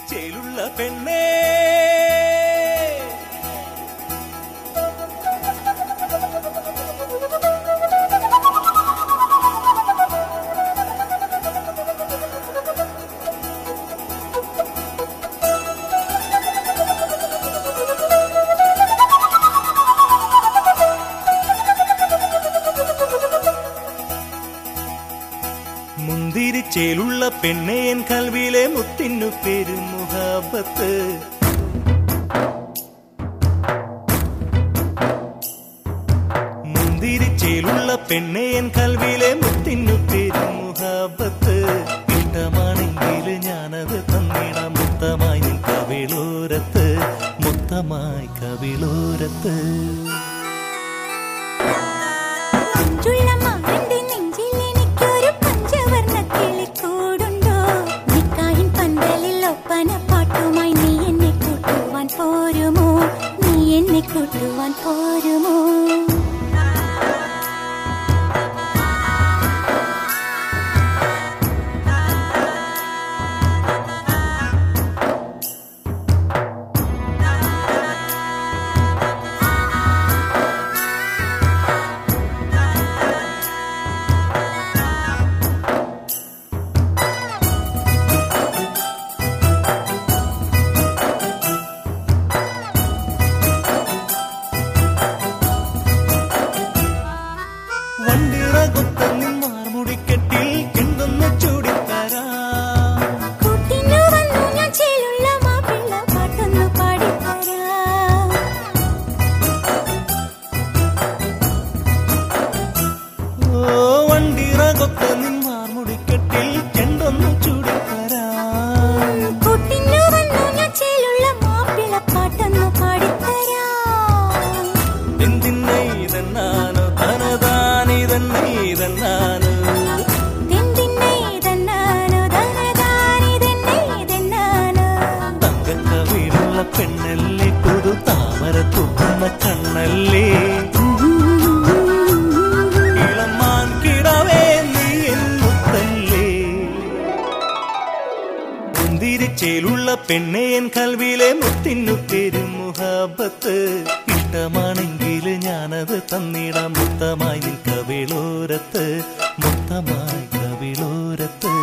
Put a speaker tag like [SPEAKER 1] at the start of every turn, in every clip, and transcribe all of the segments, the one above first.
[SPEAKER 1] ചേലുള്ള പെണ്ണേ മുന്തിരിച്ചേലുള്ള പെണ്ണേ എൻ കൽവിയിലെ മുത്തിനു പേരും മുഹാബത്ത് മുന്തിരിച്ചേലുള്ള പെണ്ണേ എൻ കൽവിയിലെ മുത്തിനു പേരും മുഹാബത്ത് ഇഷ്ടമാണെങ്കിൽ ഞാനത് തന്നിടാം മുത്തമായി നിൻ കവിളോരത്ത് മുത്തമായി കവിളോരത്ത്
[SPEAKER 2] മഞ്ചുള്ള മാറിന്റെ നെഞ്ചിൽ എനിക്കൊരു പഞ്ചവർണ്ണ കിളിക്കൂടുണ്ടോ നിക്കാഹിൻ പന്തലിൽ ഒപ്പന പാട്ടുമായി നീ എന്നെ കൂട്ടുവാൻ പോരുമോ നീ എന്നെ കൂട്ടുവാൻ പോരുമോ
[SPEAKER 1] വണ്ടിറ കൊത്തന്നിൻ മാർമുടിക്കെട്ടിൽ എന്തൊന്ന് ചൂടിത്തരാം
[SPEAKER 2] കൂട്ടിനു വന്നു ഞാൻ ചേലുള്ള മാപ്പിള്ള പാട്ടൊന്നു പാടിത്തരാം
[SPEAKER 1] ഓ വണ്ടിറ കൊത്തന്നിൻ മാർമുടിക്കെട്ടിൽ ചെണ്ടൊന്ന് ചൂടിത്തരാം
[SPEAKER 2] കൂട്ടിനു വന്നു ഞാൻ ചേലുള്ള മാപ്പിള പാട്ടൊന്നു പാടിത്തരാം
[SPEAKER 1] എന്തിന്നെ ഇതെന്നാനോ തനതാനിതെന്നെ ഇതെന്നാനോ
[SPEAKER 2] തെന്തിന്നെ ഇതെന്നാനോ ധനദാനിതെന്നെ ഇതെന്നാനോ
[SPEAKER 1] തങ്കക്കവിളുള്ള പെണ്ണല്ലേ പുതു താമര തുപ്പുന്ന കണ്ണല്ലേ ഇളമാൻ കിടവേ നീ എൻ മുത്തല്ലേ മുന്തിരിച്ചേലുള്ള പെണ്ണേ എൻ കൽവിയിലെ മുത്തിനു പേരും മുഹാബത്ത് ഇഷ്ടമാണെങ്കിൽ ഞാനത് തന്നിടാം മുത്തമായി നിൻ കവിളോരത്ത് മുത്തമായി കവിളോരത്ത്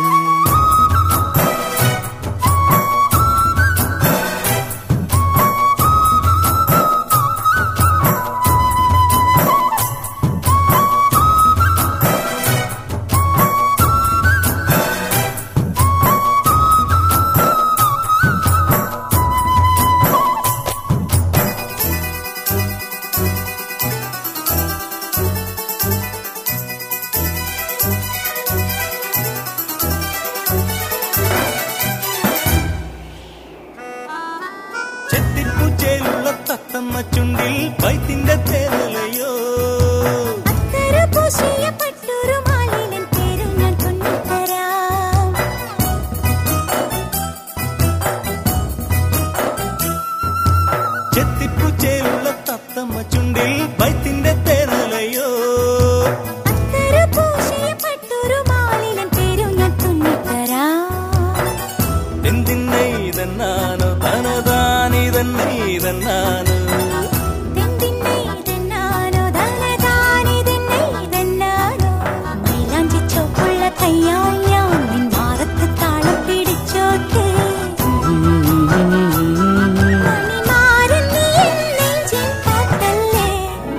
[SPEAKER 1] ചെത്തിപ്പൂച്ചയിലുള്ള തത്തമ്മ ചുണ്ടിൽ വൈത്തിന്റെ തേനലയോ
[SPEAKER 2] അത്തര പൂശിയ പട്ടൊരു മാലിനൻ പേരും ഞാൻ കൊണ്ടുതരാം
[SPEAKER 1] ചെത്തിപ്പൂച്ചയിലുള്ള തത്തമ്മ ചുണ്ടിൽ വൈത്തിന്റെ തേനലയോ
[SPEAKER 2] അത്തര പൂശിയ പട്ടൊരു മാലിനൻ പേരും ഞാൻ കൊണ്ടുതരാം
[SPEAKER 1] എന്തിന്നെ ഇതെന്നാനോ തനതാനിതെന്നെ ഇതെന്നാനോ
[SPEAKER 2] തെന്തിന്നെ ഇതെന്നാനോ ധനദാനിതെന്നെ ഇതെന്നാനോ മൈലാഞ്ചി ചോപ്പുള്ള കയ്യാൽ ഞാൻ നിൻ മാറത്ത് താളം പിടിച്ചോട്ടെ മണിമാരൻ നീ എൻ നെഞ്ചിൻ കാത്തല്ലേ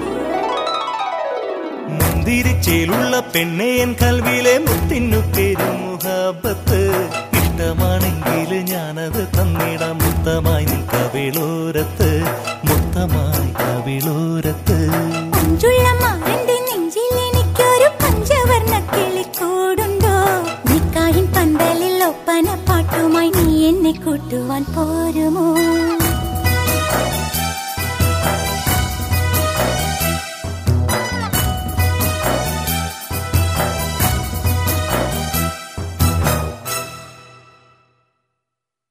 [SPEAKER 1] മുന്തിരിച്ചേലുള്ള പെണ്ണേ എൻ കൽവിയിലെ മുത്തിനു പേരും മുഹാബത്ത് ഇഷ്ടമാണെങ്കിൽ ഞാനത് തന്നിടാം മുത്തമായി നിൻ കവിളോരത്ത് മുത്തമായി കവിളോരത്ത്
[SPEAKER 2] മഞ്ചുള്ള മാറന്റെ നെഞ്ചിൽ എനിക്കൊരു പഞ്ചവർണ്ണ കിളിക്കൂടുണ്ടോ നിക്കാഹിൻ പന്തലിൽ ഒപ്പന പാട്ടുമായി നീ എന്നെ കൂട്ടുവാൻ പോരുമോ